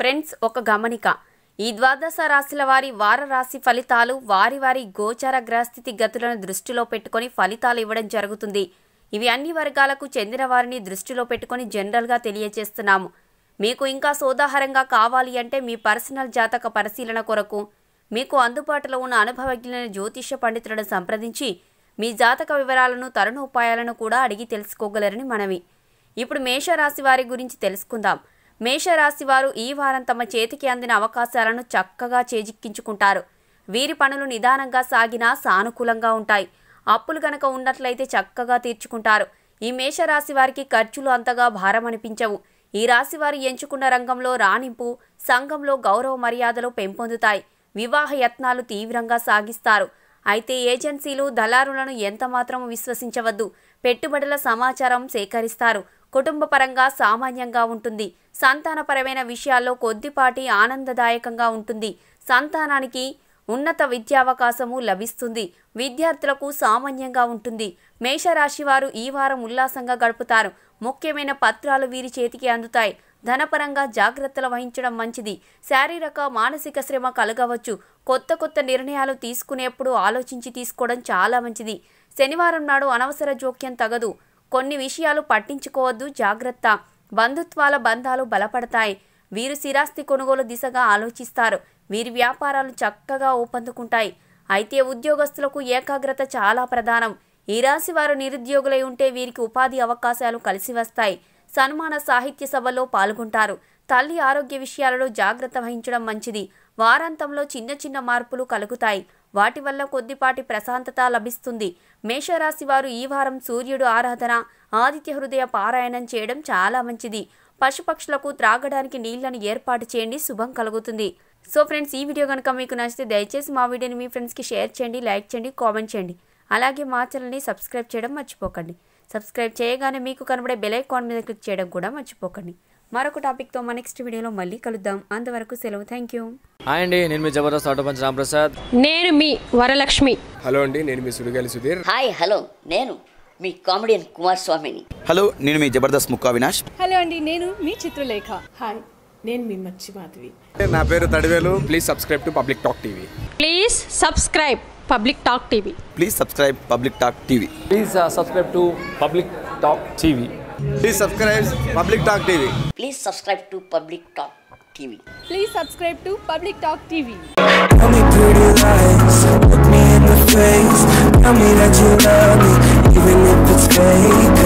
Friends ఒక గమనిక ఈ ద్వాదశ రాశుల వారి వార రాశి ఫలితాలు వారి వారి గోచార గ్రహస్థితి గతులను దృష్టిలో పెట్టుకొని ఫలితాలు ఇవ్వడం జరుగుతుంది ఇవి అన్ని వర్గాలకు చెందిన వారిని దృష్టిలో పెట్టుకొని జనరల్గా తెలియజేస్తున్నాము మీకు ఇంకా సోదాహరంగా కావాలి అంటే మీ పర్సనల్ జాతక పరిశీలన కొరకు మీకు అందుబాటులో ఉన్న అనుభవజ్ఞులైన జ్యోతిష్య పండితులను సంప్రదించి మీ జాతక వివరాలను తరుణోపాయాలను కూడా అడిగి తెలుసుకోగలరని మనవి ఇప్పుడు మేషరాశి వారి గురించి తెలుసుకుందాం మేషరాశి వారు ఈ వారం తమ చేతికి అందిన అవకాశాలను చక్కగా చేజిక్కించుకుంటారు వీరి పనులు నిదానంగా సాగినా సానుకూలంగా ఉంటాయి అప్పులు గనక ఉన్నట్లయితే చక్కగా తీర్చుకుంటారు ఈ మేషరాశి వారికి ఖర్చులు అంతగా భారం అనిపించవు ఈ రాశి వారు ఎంచుకున్న రంగంలో రాణింపు సంఘంలో గౌరవ మర్యాదలు పెంపొందుతాయి వివాహ యత్నాలు తీవ్రంగా సాగిస్తారు అయితే ఏజెన్సీలు దళారులను ఎంతమాత్రం విశ్వసించవద్దు పెట్టుబడుల సమాచారం సేకరిస్తారు కుటుంబ పరంగా సామాన్యంగా ఉంటుంది సంతానపరమైన విషయాల్లో కొద్దిపాటి ఆనందదాయకంగా ఉంటుంది సంతానానికి ఉన్నత విద్యావకాశము లభిస్తుంది విద్యార్థులకు సామాన్యంగా ఉంటుంది మేషరాశి వారు ఈ వారం ఉల్లాసంగా గడుపుతారు ముఖ్యమైన పత్రాలు వీరి చేతికి అందుతాయి ధనపరంగా జాగ్రత్తలు వహించడం మంచిది శారీరక మానసిక శ్రమ కలగవచ్చు కొత్త కొత్త నిర్ణయాలు తీసుకునేప్పుడు ఆలోచించి తీసుకోవడం చాలా మంచిది శనివారం నాడు అనవసర జోక్యం తగదు కొన్ని విషయాలు పట్టించుకోవద్దు జాగ్రత్త బంధుత్వాల బంధాలు బలపడతాయి వీరు స్థిరాస్తి కొనుగోలు దిశగా ఆలోచిస్తారు వీరి వ్యాపారాలు చక్కగా ఊపందుకుంటాయి అయితే ఉద్యోగస్తులకు ఏకాగ్రత చాలా ప్రధానం ఈ రాశి వారు నిరుద్యోగులై ఉంటే వీరికి ఉపాధి అవకాశాలు కలిసి వస్తాయి సన్మాన సాహిత్య సభలో పాల్గొంటారు తల్లి ఆరోగ్య విషయాలలో జాగ్రత్త వహించడం మంచిది వారాంతంలో చిన్న చిన్న మార్పులు కలుగుతాయి వాటి వల్ల కొద్దిపాటి ప్రశాంతత లభిస్తుంది మేషరాశి వారు ఈ వారం సూర్యుడు ఆరాధన ఆదిత్య హృదయ పారాయణం చేయడం చాలా మంచిది పశుపక్షులకు త్రాగడానికి నీళ్లను ఏర్పాటు చేయండి శుభం కలుగుతుంది సో ఫ్రెండ్స్ ఈ వీడియో కనుక మీకు నచ్చితే దయచేసి మా వీడియోని మీ ఫ్రెండ్స్కి షేర్ చేయండి లైక్ చేయండి కామెంట్ చేయండి అలాగే మా ఛానల్ని సబ్స్క్రైబ్ చేయడం మర్చిపోకండి సబ్స్క్రైబ్ చేయగానే మీకు కనబడే బెల్ ఐకాన్ మీద క్లిక్ చేయడం కూడా మర్చిపోకండి మరొక టాపిక్తో మా నెక్స్ట్ వీడియోలో మళ్ళీ కలుద్దాం అంతవరకు సెలవు థ్యాంక్ యూ హాయ్ అండి నేను మీ జబర్దస్త్ ఆటో పంచ్ రాంప్రసాద్ నేను మీ వరలక్ష్మి హలో అండి నేను మీ సుడిగాలి సుధీర్ హాయ్ హలో నేను మీ కామెడియన్ కుమార్ స్వామిని హలో నేను మీ జబర్దస్త్ ముక్కా వినాష్ హలో అండి నేను మీ చిత్రలేఖ హాయ్ నేను మీ మచ్చి మాధవి నా పేరు Tadivelu please subscribe to Public Talk TV please subscribe Public Talk TV please subscribe Public Talk TV please subscribe to Public Talk TV please subscribe Public Talk TV please subscribe to Public Talk TV please subscribe to Public Talk TV Tell me pretty lies, look me in the face. Tell me that you love me, even if it's fake.